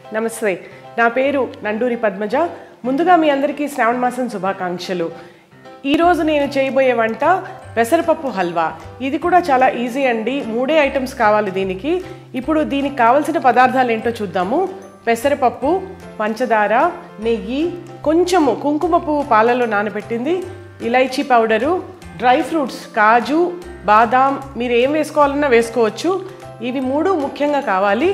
నమస్తే నా పేరు నండూరి పద్మజ ముందుగా మీ అందరికీ శ్రావణ మాసం శుభాకాంక్షలు ఈరోజు నేను చేయబోయే వంట పెసరపప్పు హల్వా ఇది కూడా చాలా ఈజీ అండి మూడే ఐటమ్స్ కావాలి దీనికి ఇప్పుడు దీనికి కావాల్సిన పదార్థాలు ఏంటో చూద్దాము పెసరపప్పు పంచదార నెయ్యి కొంచెము కుంకుమ పువ్వు పాలలో నానబెట్టింది ఇలైచీ పౌడరు డ్రై ఫ్రూట్స్ కాజు బాదాం మీరు ఏం వేసుకోవాలన్నా వేసుకోవచ్చు ఇవి మూడు ముఖ్యంగా కావాలి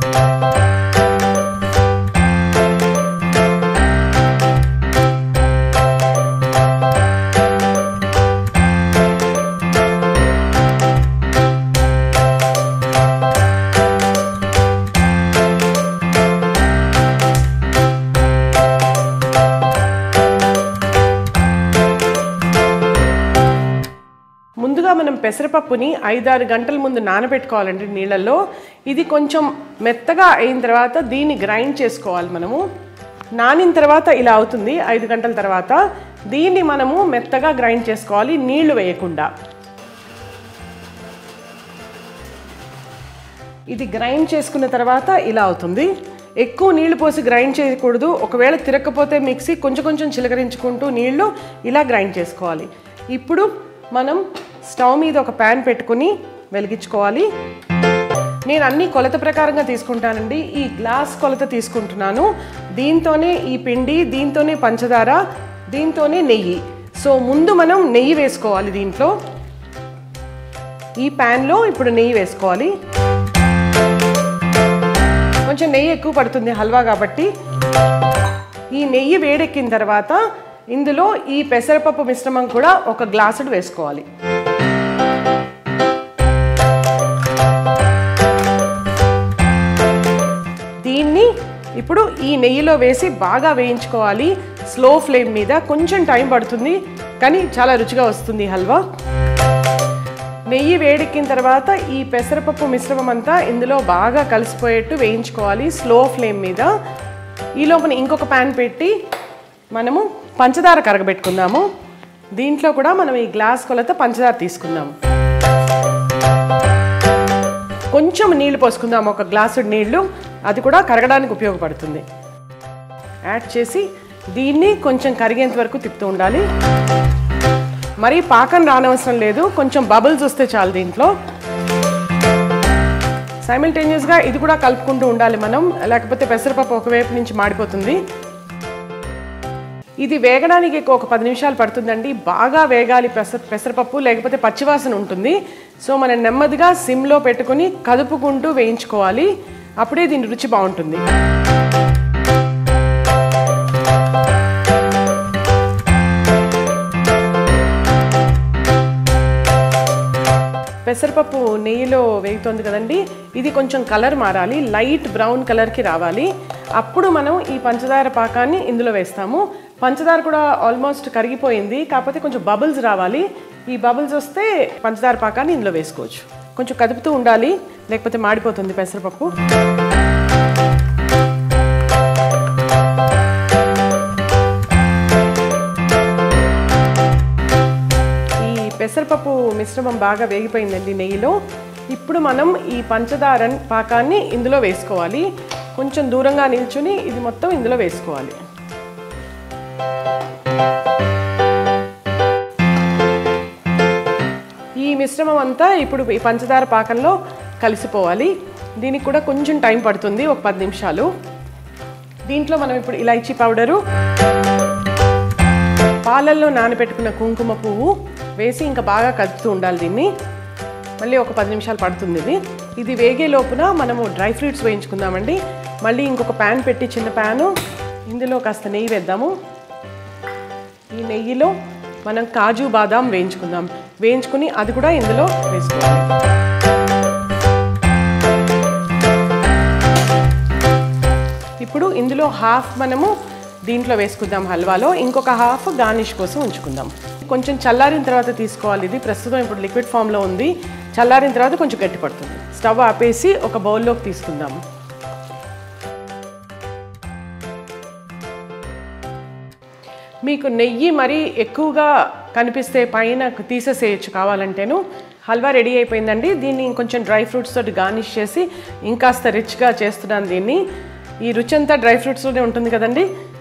ముందుగా మనం పెసరపప్పుని ఐదారు గంటల ముందు నానబెట్టుకోవాలండి నీళ్ళల్లో ఇది కొంచెం మెత్తగా అయిన తర్వాత దీన్ని గ్రైండ్ చేసుకోవాలి మనము నానిన తర్వాత ఇలా అవుతుంది ఐదు గంటల తర్వాత దీన్ని మనము మెత్తగా గ్రైండ్ చేసుకోవాలి నీళ్లు వేయకుండా ఇది గ్రైండ్ చేసుకున్న తర్వాత ఇలా అవుతుంది ఎక్కువ నీళ్లు పోసి గ్రైండ్ చేయకూడదు ఒకవేళ తిరగకపోతే మిక్సీ కొంచెం కొంచెం చిలకరించుకుంటూ నీళ్లు ఇలా గ్రైండ్ చేసుకోవాలి ఇప్పుడు మనం స్టవ్ మీద ఒక ప్యాన్ పెట్టుకుని వెలిగించుకోవాలి నేను అన్ని కొలత ప్రకారంగా తీసుకుంటానండి ఈ గ్లాస్ కొలత తీసుకుంటున్నాను దీంతోనే ఈ పిండి దీంతోనే పంచదార దీంతోనే నెయ్యి సో ముందు మనం నెయ్యి వేసుకోవాలి దీంట్లో ఈ ప్యాన్లో ఇప్పుడు నెయ్యి వేసుకోవాలి కొంచెం నెయ్యి ఎక్కువ పడుతుంది హల్వా కాబట్టి ఈ నెయ్యి వేడెక్కిన తర్వాత ఇందులో ఈ పెసరపప్పు మిశ్రమం కూడా ఒక గ్లాసుడు వేసుకోవాలి దీన్ని ఇప్పుడు ఈ నెయ్యిలో వేసి బాగా వేయించుకోవాలి స్లో ఫ్లేమ్ మీద కొంచెం టైం పడుతుంది కానీ చాలా రుచిగా వస్తుంది ఈ హల్వా నెయ్యి వేడెక్కిన తర్వాత ఈ పెసరపప్పు మిశ్రమం అంతా ఇందులో బాగా కలిసిపోయేట్టు వేయించుకోవాలి స్లో ఫ్లేమ్ మీద ఈ లోపల ఇంకొక ప్యాన్ పెట్టి మనము పంచదార కరగబెట్టుకుందాము దీంట్లో కూడా మనం ఈ గ్లాస్ కొలత పంచదార తీసుకుందాము కొంచెం నీళ్లు పోసుకుందాం ఒక గ్లాసు నీళ్లు అది కూడా కరగడానికి ఉపయోగపడుతుంది యాడ్ చేసి దీన్ని కొంచెం కరిగేంత వరకు తిప్పుతూ ఉండాలి మరీ పాకం రానవసరం లేదు కొంచెం బబుల్స్ వస్తే చాలు దీంట్లో సైమిల్టేనియస్గా ఇది కూడా కలుపుకుంటూ ఉండాలి మనం లేకపోతే పెసరపప్పు ఒకవైపు నుంచి మాడిపోతుంది ఇది వేగడానికి ఒక పది నిమిషాలు పడుతుందండి బాగా వేగాలి పెసర పెసరపప్పు లేకపోతే పచ్చివాసన ఉంటుంది సో మనం నెమ్మదిగా సిమ్లో పెట్టుకుని కదుపుకుంటూ వేయించుకోవాలి అప్పుడే దీని రుచి బాగుంటుంది పెసరపప్పు నెయ్యిలో వేగుతుంది కదండి ఇది కొంచెం కలర్ మారాలి లైట్ బ్రౌన్ కలర్కి రావాలి అప్పుడు మనం ఈ పంచదార పాకాన్ని ఇందులో వేస్తాము పంచదార కూడా ఆల్మోస్ట్ కరిగిపోయింది కాకపోతే కొంచెం బబుల్స్ రావాలి ఈ బబుల్స్ వస్తే పంచదార పాకాన్ని ఇందులో వేసుకోవచ్చు కొంచెం కదుపుతూ ఉండాలి లేకపోతే మాడిపోతుంది పెసరపప్పు ఈ పెసరపప్పు మిశ్రమం బాగా వేగిపోయిందండి నెయ్యిలో ఇప్పుడు మనం ఈ పంచదార పాకాన్ని ఇందులో వేసుకోవాలి కొంచెం దూరంగా నిల్చుని ఇది మొత్తం ఇందులో వేసుకోవాలి ఈ మిశ్రమం అంతా ఇప్పుడు ఈ పంచదార పాకంలో కలిసిపోవాలి దీనికి కూడా కొంచెం టైం పడుతుంది ఒక పది నిమిషాలు దీంట్లో మనం ఇప్పుడు ఇలాచీ పౌడరు పాలల్లో నానబెట్టుకున్న కుంకుమ పువ్వు వేసి ఇంకా బాగా కదుపుతూ ఉండాలి దీన్ని మళ్ళీ ఒక పది నిమిషాలు పడుతుంది ఇది ఇది వేగే లోపున మనము డ్రై ఫ్రూట్స్ వేయించుకుందామండి మళ్ళీ ఇంకొక ప్యాన్ పెట్టి చిన్న ప్యాను ఇందులో కాస్త నెయ్యి వేద్దాము ఈ నెయ్యిలో మనం కాజు బాదాం వేయించుకుందాం వేయించుకుని అది కూడా ఇందులో వేసుకోవాలి ఇప్పుడు ఇందులో హాఫ్ మనము దీంట్లో వేసుకుందాం హల్వాలో ఇంకొక హాఫ్ గార్నిష్ కోసం ఉంచుకుందాం కొంచెం చల్లారిన తర్వాత తీసుకోవాలి ఇది ప్రస్తుతం ఇప్పుడు లిక్విడ్ ఫామ్లో ఉంది చల్లారిన తర్వాత కొంచెం గట్టి పడుతుంది స్టవ్ ఆపేసి ఒక బౌల్లోకి తీసుకుందాము మీకు నెయ్యి మరీ ఎక్కువగా కనిపిస్తే పైన తీసేసేయచ్చు కావాలంటేను హల్వా రెడీ అయిపోయిందండి దీన్ని ఇంకొంచెం డ్రై ఫ్రూట్స్ తోటి గార్నిష్ చేసి ఇంకాస్త రిచ్గా చేస్తున్నాను దీన్ని ఈ రుచి అంతా డ్రై ఫ్రూట్స్లోనే ఉంటుంది కదండి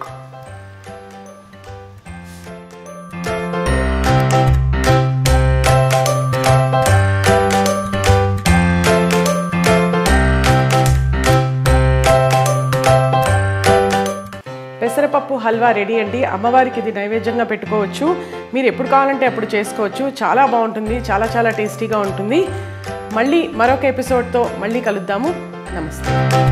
పెసరపప్పు హల్వా రెడీ అండి అమ్మవారికి ఇది నైవేద్యంగా పెట్టుకోవచ్చు మీరు ఎప్పుడు కావాలంటే అప్పుడు చేసుకోవచ్చు చాలా బాగుంటుంది చాలా చాలా టేస్టీగా ఉంటుంది మళ్ళీ మరొక ఎపిసోడ్తో మళ్ళీ కలుద్దాము నమస్తే